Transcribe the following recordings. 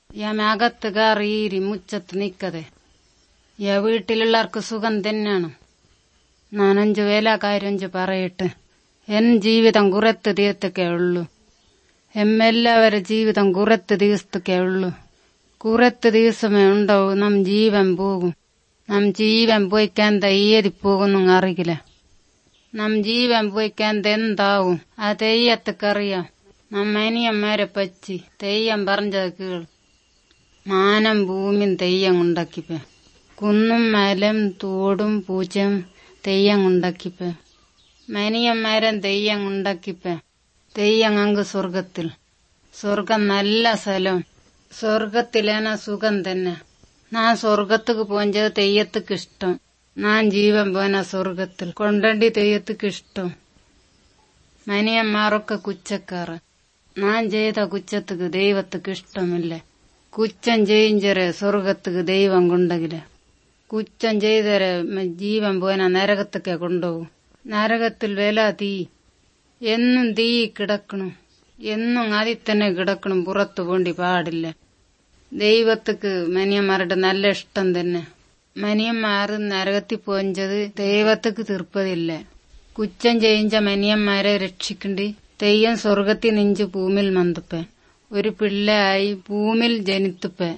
ഞാൻ അകത്ത് കയറിയിരി മുച്ചത്ത് നിക്കതെ യാ വീട്ടിലുള്ളവർക്ക് സുഖം തന്നെയാണ് നാനഞ്ചു വേലക്കാരഞ്ചു പറയട്ടെ എൻ ജീവിതം കുറത്ത് തീർത്തക്കേ ഉള്ളൂ എമ്മെല്ലാവരുടെ ജീവിതം കുറത്ത് ദിവസത്തേക്കേ ഉള്ളൂ കുറത്ത് ദിവസമേ ഉണ്ടാവൂ നം ജീവൻ പോകും നം ജീവൻ പോയിക്കാൻ തയ്യതി പോകുന്നു അറിയില്ല നം ജീവൻ പോയിക്കാൻ എന്താവും ആ തെയ്യത്തക്കറിയാം നമ്മ അനിയന്മാരെ പറ്റി തെയ്യം പറഞ്ഞത് കേൾ മാനം ഭൂമിയും തെയ്യം ഉണ്ടാക്കിപ്പേ കുന്നും മലം തോടും പൂച്ചയും തെയ്യം ഉണ്ടാക്കിപ്പേ മനിയന്മാരൻ തെയ്യം ഉണ്ടാക്കിപ്പേ തെയ്യം അങ്ങ് സ്വർഗത്തിൽ സ്വർഗം നല്ല സ്ഥലം സ്വർഗത്തിലേന സുഖം തന്നെ ഞാൻ സ്വർഗത്തുക്ക് പോഞ്ചത് തെയ്യത്തുക്ക് ഇഷ്ടം ഞാൻ ജീവൻ പോന സ്വർഗത്തിൽ കൊണ്ടണ്ടി തെയ്യത്തുക്ക് ഇഷ്ടം മനിയന്മാരൊക്കെ കുച്ചക്കാറ് ഞാൻ ചെയ്ത കുച്ചത്തുക്ക് ദൈവത്തുക്ക് ഇഷ്ടമില്ല കുച്ചം ചെയ്ഞ്ചരെ സ്വർഗത്തുക്ക് ദൈവം കൊണ്ടെങ്കില് കുച്ചം ചെയ്തരെ ജീവൻ പോന നരകത്തൊക്കെ കൊണ്ടുപോകും നരകത്തിൽ വില തീ എന്നും തീ കിടക്കണം എന്നും അതിൽ തന്നെ കിടക്കണം പുറത്തു പോണ്ടി പാടില്ല ദൈവത്തിക്ക് മനിയന്മാരുടെ നല്ല ഇഷ്ടം തന്നെ മനിയന്മാർ നരകത്തിൽ പോഞ്ചത് ദൈവത്തിക്ക് തീർപ്പതില്ല കുറ്റം ചെയ്യിച്ച മനിയന്മാരെ രക്ഷിക്കണ്ടി തെയ്യം സ്വർഗത്തിൽ നിഞ്ച് ഭൂമിൽ മന്തുപ്പേ ഒരു പിള്ളയായി ഭൂമിൽ ജനിത്തുപ്പേ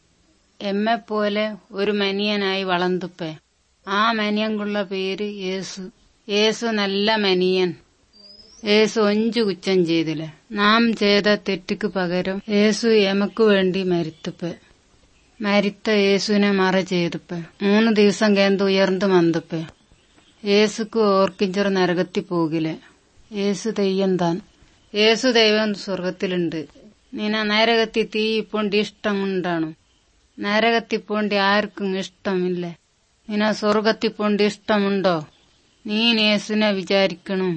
എമ്മെ പോലെ ഒരു മനിയനായി വളർന്നുപ്പേ ആ മനിയൻകുള്ള പേര് യേസു യേസു നല്ല മനിയൻ യേസു ഒഞ്ചു കുറ്റം ചെയ്തില്ല നാം ചെയ്ത തെറ്റിക്ക് പകരം യേസു എമക്ക് വേണ്ടി മരിത്തുപ്പ് മരിത്ത യേസുവിനെ മറ ചെയ്തുപ്പ് മൂന്ന് ദിവസം കേന്ത് ഉയർന്നു മന്തുപ്പ് യേസുക്ക് ഓർക്കിഞ്ചർ നരകത്തി പോകില്ല യേസു തെയ്യം താൻ യേസു ദൈവം സ്വർഗത്തിലുണ്ട് നിന നരകത്തി തീ പോണ്ടി ഇഷ്ടം കൊണ്ടാണ് നരകത്തി പോണ്ടി ആർക്കും ഇഷ്ടമില്ല നിന സ്വർഗത്തി പോണ്ടി ഇഷ്ടമുണ്ടോ നീ യേസുനെ വിചാരിക്കണം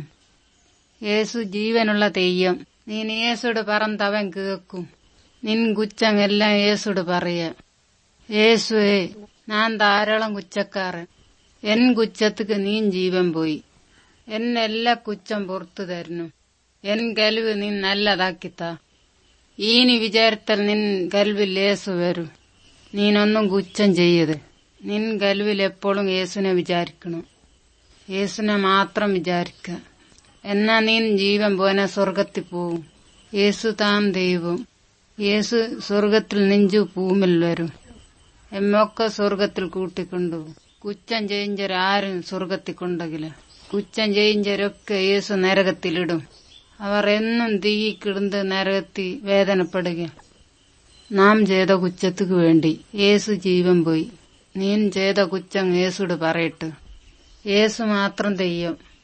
യേസു ജീവനുള്ള തെയ്യം നീ യേസുട് പറന്തവൻ കേക്കും നിൻ കുറ്റം എല്ലാം യേസുട് പറയ യേസുവേ ഞാൻ ധാരാളം കുച്ചക്കാരൻ എൻ കുച്ചത്തുക്ക് നീ ജീവൻ പോയി എന്നെല്ലാ കുറ്റം പുറത്തു തരുന്നു എൻ കൽവ് നീ നല്ലതാക്കിത്താ ഈനി വിചാരത്തിൽ നിൻ കൽവിൽ യേസു വരും നീനൊന്നും കുറ്റം ചെയ്യത് നിൻ കൽവിൽ എപ്പോഴും യേസുനെ വിചാരിക്കണം യേസുനെ മാത്രം വിചാരിക്ക എന്നാ നീ ജീവൻ പോന സ്വർഗത്തിൽ പോവും യേസു താൻ ദൈവം യേസു സ്വർഗത്തിൽ നെഞ്ചു ഭൂമിൽ വരും എമ്മൊക്കെ സ്വർഗത്തിൽ കൂട്ടിക്കൊണ്ടുപോകും കുറ്റം ചെയ്ഞ്ചരാരും സ്വർഗത്തിൽ കൊണ്ടകില്ല കുറ്റം ചെയ്ഞ്ചരൊക്കെ യേസു നരകത്തിലിടും അവർ എന്നും തീ കിടന്ന് നരകത്തി വേദനപ്പെടുക നാം ചെയ്ത കുറ്റത്തുക്ക് വേണ്ടി യേസു ജീവൻ പോയി നീൻ ചെയ്ത കുറ്റം യേസുട് പറയട്ട് യേസു മാത്രം തെയ്യം